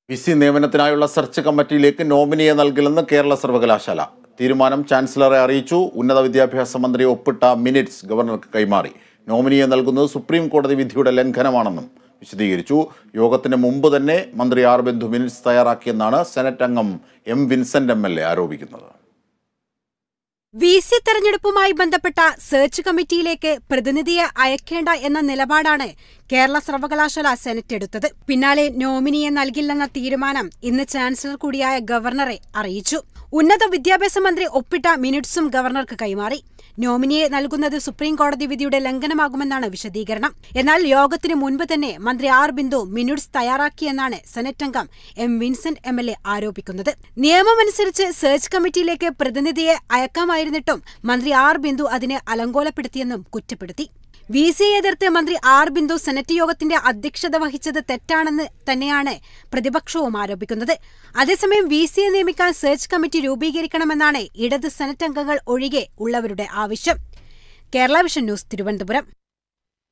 V C നിയമനത്തിനായുള്ള search കമ്മിറ്റിയിലേക്ക് നോമിനിയെ നൽകില്ലെന്ന് കേരള സർവകലാശാല തീരുമാനം ചാൻസലറെ അറിയിച്ചു ഉന്നത വിദ്യാഭ്യാസ മന്ത്രി ഒപ്പിട്ട മിനിറ്റ്സ് ഗവർണർക്ക് കൈമാറി നോമിനിയെ നൽകുന്നത് സുപ്രീം കോടതി വിധിയുടെ ലംഘനമാണെന്നും വിശദീകരിച്ചു യോഗത്തിന് മുമ്പ് തന്നെ മന്ത്രി ആർ ബന്ധു മിനിറ്റ്സ് തയ്യാറാക്കിയെന്നാണ് സെനറ്റ് അംഗം M Vincent M L A ആരോപിക്കുന്നത് വി സി തെരഞ്ഞെടുപ്പുമായി ബന്ധപ്പെട്ട സെർച്ച് കമ്മിറ്റിയിലേക്ക് പ്രതിനിധിയെ അയക്കേണ്ട എന്ന നിലപാടാണ് കേരള സർവകലാശാല സെനറ്റ് എടുത്തത് പിന്നാലെ നോമിനിയെ നൽകില്ലെന്ന തീരുമാനം ഇന്ന് ചാൻസലർ കൂടിയായ ഗവർണറെ അറിയിച്ചു ഉന്നത വിദ്യാഭ്യാസ മന്ത്രി ഒപ്പിട്ട മിനിറ്റ്സും ഗവർണർക്ക് കൈമാറി നോമിനിയെ നൽകുന്നത് സുപ്രീം കോടതി വിധിയുടെ ലംഘനമാകുമെന്നാണ് വിശദീകരണം എന്നാൽ യോഗത്തിന് മുൻപ് തന്നെ മന്ത്രി ആർ ബിന്ദു മിനിറ്റ്സ് തയ്യാറാക്കിയെന്നാണ് സെനറ്റ് അംഗം M Vincent M L A ആരോപിക്കുന്നത് നിയമമനുസരിച്ച് സെർച്ച് കമ്മിറ്റിയിലേക്ക് പ്രതിനിധിയെ അയക്കാമായിരുന്നിട്ടും മന്ത്രി ആർ ബിന്ദു അതിനെ അലങ്കോലപ്പെടുത്തിയെന്നും കുറ്റപ്പെടുത്തി വി സി എതിർത്ത് മന്ത്രി ആർ ബിന്ദു സെനറ്റ് യോഗത്തിന്റെ അധ്യക്ഷത വഹിച്ചത് തെറ്റാണെന്ന് തന്നെയാണ് പ്രതിപക്ഷവും ആരോപിക്കുന്നത് അതേസമയം വി സിയെ നിയമിക്കാൻ സെർച്ച് കമ്മിറ്റി രൂപീകരിക്കണമെന്നാണ് ഇടത് സെനറ്റ് അംഗങ്ങൾ ഒഴികെ ഉള്ളവരുടെ ആവശ്യം കേരള വിഷൻ ന്യൂസ് തിരുവനന്തപുരം